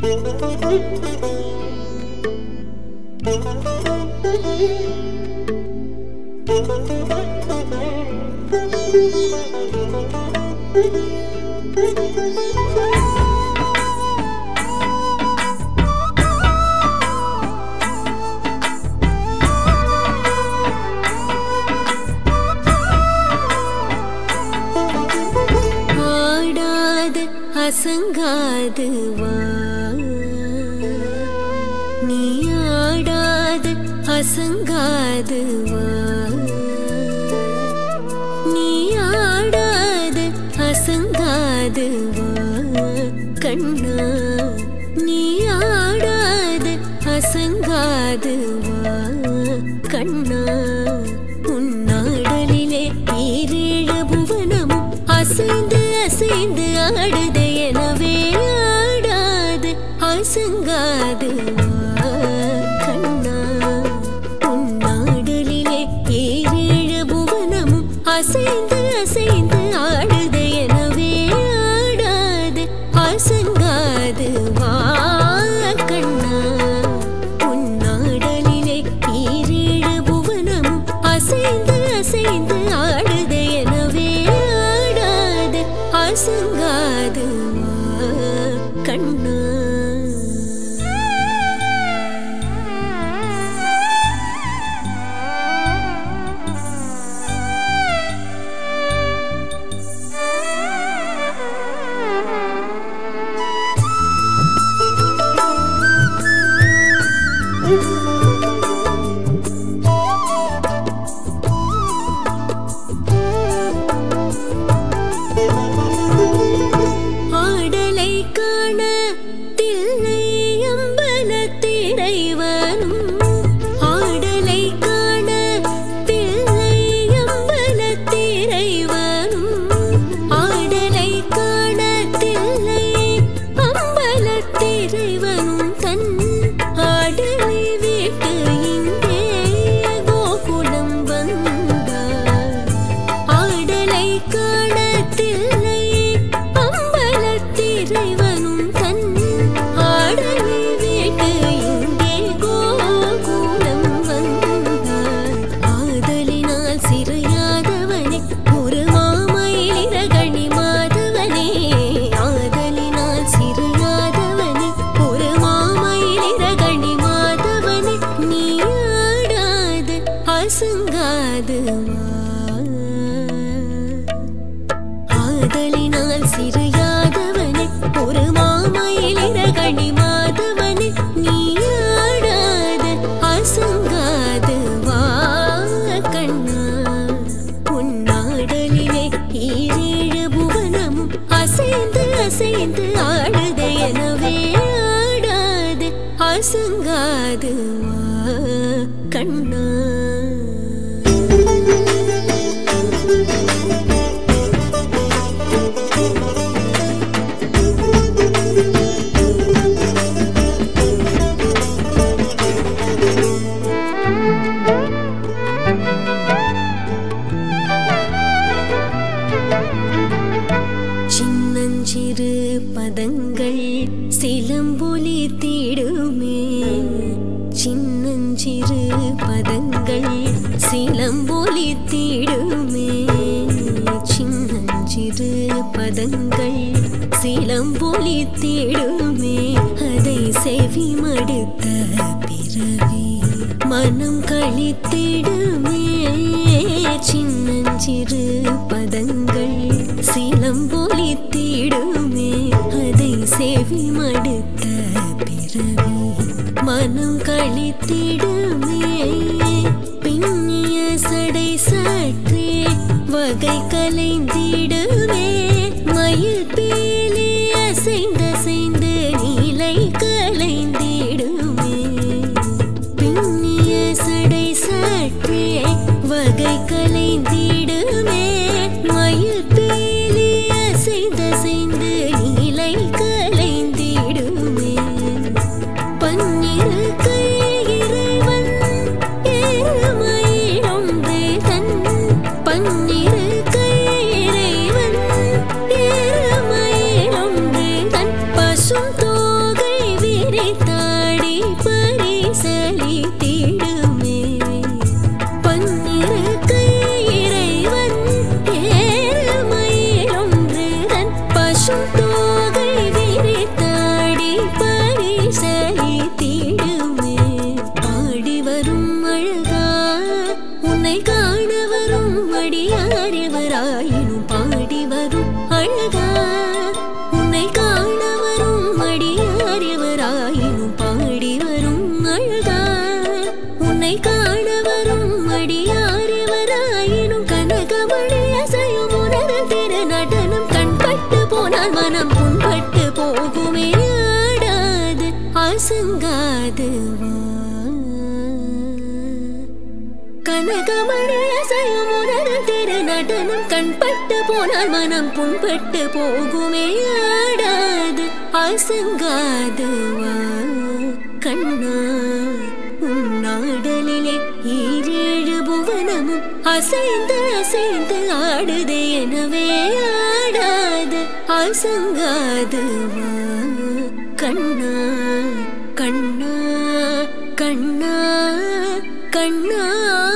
ஆடாது அசங்காது வா நீ ஆடாது அசங்காது வா நீ ஆடாது அசங்காது வா கண்ணா நீ ஆடாது அசங்காது வா கண்ணா உன்னாடலிலே ஈரேழு புவனமும் அசைந்து அசைந்து ஆடுது எனவே ஆடாது அசங்காது வா கண்ணா உன்னாடலிலே ஈரேழு புவனமும் அசைந்து அசைந்து ஆடுது எனவே ஆடாது அசங்காது வா கண்ணா உன்னாடலிலே ஈரேழு புவனமும் அசைந்து அசைந்து ஆடுது எனவே ஆடாது அசங்காது வா கண்ணா ஆடலை காண தில்லை அம்பலத்திரைவனும் ஆடலை காண தில்லை அம்பலத்திரைவனும் ஆடலை காண தில்லை அம்பலத்திரைவனும் தன் ஆடலை விட்டு இங்கே கோகுலம் வந்தார் ஆடலை காணத்தில்லை அம்பலத்திரைவனும் தன் ஆடலை விட்டு இங்கே கோகுலம் வந்தார் ஆதலினால் சிறையாதவனே ஒரு மாமயிலிரகணி மாதவனே ஆதலினால் சிறையாதவனே ஒரு மாமயிலிரகணி மாதவனே நீ ஆடாது அசங்காது வா ஆதலினால் சிறையாதவனே ஒரு மாமயிலிரகணி மாதவனே நீ ஆடாது அசங்காது வா கண்ணா உன்னாடலிலே ஈரேழு புவனமும் அசைந்து அசைந்து ஆடுது எனவே ஆடாது அசங்காது வா கண்ணா சின்னஞ்சிறு பதங்கள் சிலம்பொலி தீடுமே சின்னஞ்சிறு பதங்கள் சிலம்பொலி தீடுமே சின்னஞ்சிறு பதங்கள் சிலம்பொலி தீடுமே அதை செவி மடுத்த பிறவி மனம் கழித்திடுமே சின்னஞ்சிறு பதங்கள் சிலம்பொலி தீடுமே அதை செவி மடுத்த பிறவி மனம் கழித்திடுமே பின்னிய சடை சற்றே வகை கலைந்திடுமே மயில் பீலி அசைந்தசைந்து நீலை கலைந்திடுமே பின்னிய சடை சற்றே வகை கலைந்திடுமே மயில் பீலி அசைந்தசைந்து நீலை கலைந்திடுமே பன்னிரு கை இறைவன் ஏறுமயிலொன்று தன் பன்னிரு கை இறைவன் ஏறுமயிலொன்று தன் பசும் தோகை அடியாரிவராயினும் பாடி வரும் அழகா உன்னை காண வரும் அடியாரிவராயினும் பாடி வரும் அழகா உன்னை காண வரும் அடியாரிவராயினும் கனகமணி அசையும் உனது திரு நடனம் கண்பட்டு போனால் மனம் புண்பட்டு போகுமே ஆடாது அசங்காது வா கனகமணி அசையும் உனது திரு நடனம் கண்பட்டு போனால் மனம் புண்பட்டு போகுமே ஆடாது அசங்காது வா கண்ணா உன் நாடலிலே ஈரேழு புவனமும் அசைந்து அசைந்து ஆடுதே எனவே ஆடாது அசங்காது வா கண்ணா கண்ணா கண்ணா கண்ணா